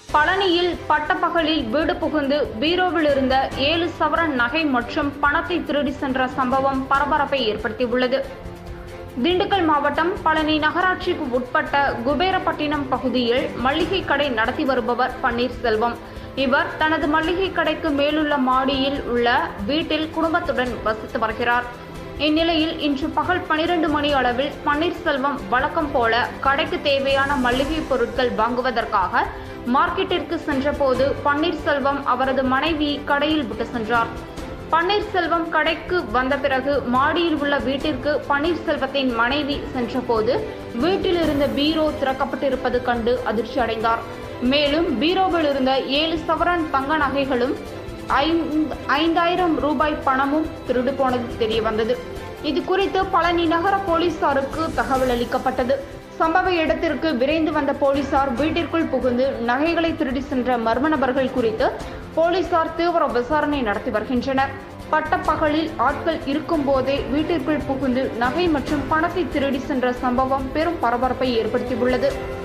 பழனியில் பட்டப்பகலில் வீடு புகுந்து பீரோவில் இருந்த ஏழு சவரன் நகை மற்றும் பணத்தை திருடி சென்ற சம்பவம் பரபரப்பை ஏற்படுத்தியுள்ளது திண்டுக்கல் மாவட்டம் பழனி நகராட்சிக்கு உட்பட்ட குபேரப்பட்டினம் பகுதியில் மளிகை கடை நடத்தி வருபவர் பன்னீர்செல்வம் இவர் தனது மளிகை கடைக்கு மேலுள்ள மாடியில் உள்ள வீட்டில் குடும்பத்துடன் வசித்து வருகிறார் இந்நிலையில் இன்று பகல் பனிரெண்டு மணி அளவில் பன்னீர்செல்வம் வழக்கம் போல கடைக்கு தேவையான மளிகை பொருட்கள் வாங்குவதற்காக மார்க்கெட்டிற்கு சென்றபோது பன்னீர்செல்வம் அவரது மனைவி கடையில் விட்டு சென்றார் பன்னீர்செல்வம் கடைக்கு வந்த பிறகு மாடியில் உள்ள வீட்டிற்கு பன்னீர்செல்வத்தின் மனைவி சென்றபோது வீட்டில் இருந்த பீரோ திறக்கப்பட்டிருப்பது கண்டு அதிர்ச்சி அடைந்தார் மேலும் பீரோவில் இருந்த ஏழு சவரன் தங்க நகைகளும் ஐந்து- ஐந்தாயிரம் ரூபாய் பணமும் திருடு போனது தெரிய வந்தது இது குறித்து பழனி நகர போலீசாருக்கு தகவல் அளிக்கப்பட்டது சம்பவ இடத்திற்கு விரைந்து வந்த போலீசார் வீட்டிற்குள் புகுந்து நகைகளை திருடி சென்ற மர்ம நபர்கள் குறித்து போலீசார் தீவிர விசாரணை நடத்தி வருகின்றனர் பட்டப்பகலில் ஆட்கள் இருக்கும் போதே வீட்டிற்குள் புகுந்து நகை மற்றும் பணத்தை திருடி சென்ற சம்பவம் பெரும் பரபரப்பை ஏற்படுத்தியுள்ளது